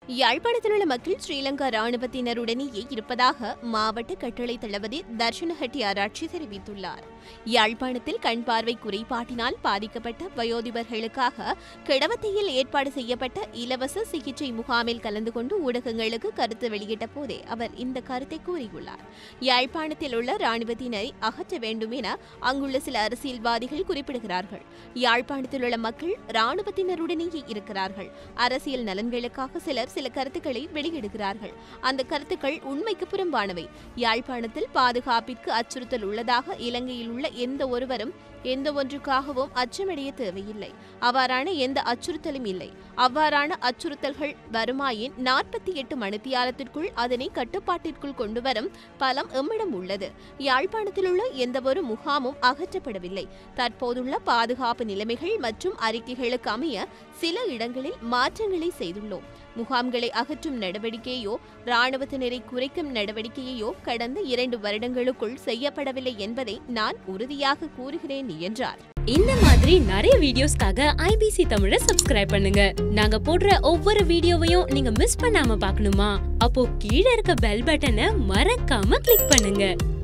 யாழ்ப்பாணத்தில் உள்ள மக்கள் ஸ்ரீலங்கா ராணுவத்தினருடனேயே இருப்பதாக மாவட்ட கட்டளை தளபதி தர்ஷனஹட்டி ஆராய்ச்சி தெரிவித்துள்ளார் யாழ்ப்பாணத்தில் கண் பார்வை குறைபாட்டினால் பாதிக்கப்பட்ட வயோதிபர்களுக்காக கிடவத்தையில் ஏற்பாடு செய்யப்பட்ட இலவச சிகிச்சை முகாமில் கலந்து கொண்டு ஊடகங்களுக்கு கருத்து வெளியிட்ட போதே அவர் இந்த கருத்தை கூறியுள்ளார் யாழ்ப்பாணத்தில் உள்ள ராணுவத்தினரை அகற்ற வேண்டும் என அங்குள்ள சில அரசியல்வாதிகள் குறிப்பிடுகிறார்கள் யாழ்ப்பாணத்தில் உள்ள மக்கள் ராணுவத்தினருடனேயே இருக்கிறார்கள் அரசியல் நலன்களுக்காக சிலர் சில கருத்துக்களை வெளியிடுகிறார்கள் அந்த கருத்துக்கள் உண்மைக்கு புறம்பானவை யாழ்ப்பாணத்தில் பாதுகாப்பிற்கு அச்சுறுத்தல் உள்ளதாக இலங்கையில் உள்ள எந்த ஒருவரும் எந்த ஒன்றுக்காகவும் அச்சமடைய தேவையில்லை அவ்வாறான எந்த அச்சுறுத்தலும் இல்லை அவ்வாறான அச்சுறுத்தல்கள் வருமாயின் நாற்பத்தி எட்டு மணித்தியாலத்திற்குள் அதனை கட்டுப்பாட்டிற்குள் கொண்டுவரும் பலம் எம்மிடம் உள்ளது யாழ்ப்பாணத்தில் உள்ள எந்தவொரு முகாமும் அகற்றப்படவில்லை தற்போதுள்ள பாதுகாப்பு நிலைமைகள் மற்றும் அறிக்கைகளுக்கு அமைய சில இடங்களில் மாற்றங்களை செய்துள்ளோம் முகாம்களை அகற்றும் நடவடிக்கையோ ராணுவத்தினரை குறைக்கும் நடவடிக்கையோ கடந்த இரண்டு வருடங்களுக்குள் செய்யப்படவில்லை என்பதை நான் உறுதியாக கூறுகிறேன் என்றார் இந்த மாதிரி நிறைய வீடியோஸ்க்காக ஐபிசி தமிழை சப்ஸ்கிரைப் பண்ணுங்க நாங்க போடுற ஒவ்வொரு வீடியோவையும் நீங்க மிஸ் பண்ணாம பார்க்கணுமா அப்போ கீழே இருக்க பெல் பட்டனை மறக்காம கிளிக் பண்ணுங்க